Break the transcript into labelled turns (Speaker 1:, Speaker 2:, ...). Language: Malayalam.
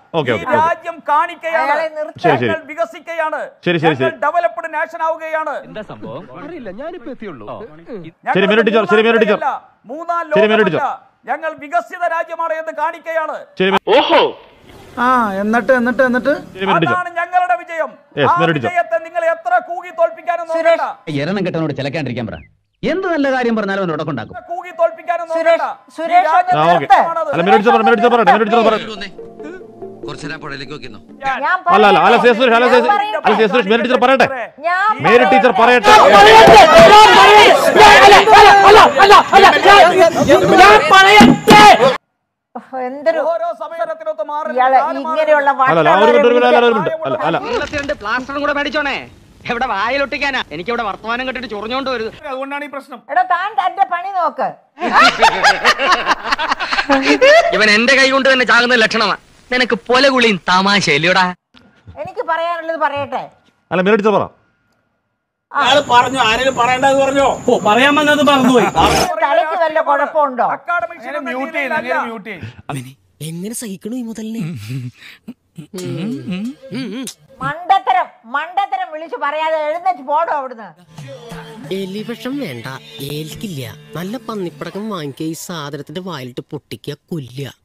Speaker 1: ഓക്കെ
Speaker 2: ഈ
Speaker 1: ഓക്കെ ഓക്കെ
Speaker 2: രാജ്യം കാണിക്കയാണ്
Speaker 3: അയാളെ നിർത്തി.
Speaker 1: ശരി, ശരി.
Speaker 2: ഞങ്ങൾ വികസിക്കുകയാണ്
Speaker 1: ശരി, ശരി, ശരി.
Speaker 2: ഡെവലപ്ഡ് നാഷൻ ആവുകയാണ്
Speaker 4: എന്താ സംഭവം അറിയില്ല ഞാനിപ്പോ എത്തിയുള്ളൂ
Speaker 2: ഞങ്ങൾ
Speaker 1: ശരി, മേനോൻ ടീച്ചർ, ശരി, മേനോൻ ടീച്ചർ.
Speaker 2: മൂന്നാം മൂന്നാം
Speaker 1: ശരി, മേനോൻ
Speaker 2: ലോകമല്ല.
Speaker 1: ടീച്ചർ.
Speaker 2: ഞങ്ങൾ വികസിത രാജ്യമാണ് എന്ന് കാണിക്കുകയാണ്
Speaker 1: ശരി
Speaker 5: ആ എന്നിട്ട് എന്നിട്ട് എന്നിട്ട്
Speaker 1: ശരി മേനോൻ ടീച്ചർ
Speaker 2: അതാണ് ഞങ്ങളുടെ വിജയം
Speaker 1: Yes,
Speaker 2: ആ
Speaker 1: മേനോൻ ടീച്ചർ.
Speaker 2: വിജയത്തെ നിങ്ങൾ എത്ര കൂകി തോൽപ്പിക്കാനും
Speaker 3: സുരേഷ്.
Speaker 2: നോക്കണ്ട
Speaker 6: എരണം കെട്ടനോട് ചിലക്കാണ്ടിരിക്കാൻ പറ എന്ത് നല്ല കാര്യം പറഞ്ഞാലും അവൻ ഉടക്കുണ്ടാക്കും
Speaker 2: എത്ര കൂകി തോൽപ്പിക്കാനും
Speaker 3: സുരേഷ്,
Speaker 2: നോക്കണ്ട
Speaker 3: സുരേഷ്
Speaker 2: ഈ രാജ്യത്തെ
Speaker 1: ആ ഓക്കെ
Speaker 2: രാജ്യമാണത്.
Speaker 1: അല്ല മേനോൻ ടീച്ചർ പറ- മേനോൻ ടീച്ചർ പറയട്ടെ മേനോൻ ടീച്ചർ പറയട്ടെ
Speaker 7: കുറച്ചേരാ പുഴയിലേക്ക് നോക്കിന്നോ
Speaker 3: ഞാൻ
Speaker 1: അല്ല അല്ല അല്ല
Speaker 3: പറയട്ടെ.
Speaker 1: സുരേഷ് അല്ല
Speaker 3: ഞാൻ
Speaker 1: സുരേഷ്
Speaker 3: പറയട്ടെ.
Speaker 1: അല്ല സുരേഷ് മേനോൻ ടീച്ചർ പറയട്ടെ
Speaker 3: ഞാൻ
Speaker 1: മേരി ടീച്ചർ പറയട്ടെ
Speaker 3: എന്തൊരു
Speaker 2: ഓരോ സമയത്തിനൊത്ത് മാറി
Speaker 3: ഇയാളെ
Speaker 2: കാലം മാറി.
Speaker 3: ഇങ്ങനെയുള്ള
Speaker 1: അല്ല അല്ല ഒരു മിനിറ്റ് ഒരു മിനിറ്റ് അല്ല ഒരു മിനിറ്റ് അല്ല അല്ല
Speaker 8: രണ്ട് പ്ലാസ്റ്ററും കൂടെ മേടിച്ചോണേ എവിടെ വായിലൊട്ടിക്കാനാ എനിക്ക് ഇവിടെ വർത്തമാനം കെട്ടിട്ട് ചൊറിഞ്ഞോണ്ട് വരുത്
Speaker 2: അതുകൊണ്ടാണ് ഈ പ്രശ്നം
Speaker 3: എടോ താൻ തന്റെ പണി നോക്ക്
Speaker 8: ഇവൻ എന്റെ കൈ കൊണ്ട് തന്നെ ചാകുന്ന ലക്ഷണമാ നിനക്ക് പൊല കുളിയും തമാശ ഇല്ലയോടാ
Speaker 3: എനിക്ക് പറയാനുള്ളത് പറയട്ടെ
Speaker 1: അല്ല മേനോൻ ടീച്ചർ പറ
Speaker 5: പറഞ്ഞു ആരെങ്കിലും പറയണ്ടെന്ന് പറഞ്ഞോ ഓ പറയാൻ വന്നത് മറന്നുപോയി
Speaker 3: തലയ്ക്ക് വല്ല കുഴപ്പമുണ്ടോ
Speaker 2: അക്കാഡമിക്
Speaker 5: മ്യൂട്ട് ചെയ്യുന്നു അങ്ങനെ മ്യൂട്ട് ചെയ്യുന്നു
Speaker 7: എങ്ങനെ സഹിക്കണു ഈ മുതലിനെ
Speaker 3: മണ്ടത്തരം മണ്ടത്തരം വിളിച്ചു പറയാതെ എഴുന്നേറ്റ് പോടോ അവിടുന്ന്
Speaker 7: എലിവിഷം വേണ്ട ഏൽക്കില്ല നല്ല പന്നിപ്പടക്കം വാങ്ങിക്കുക ഈ സാധനത്തിന്റെ വായിലിട്ട് പൊട്ടിക്കുക കൊല്ലുക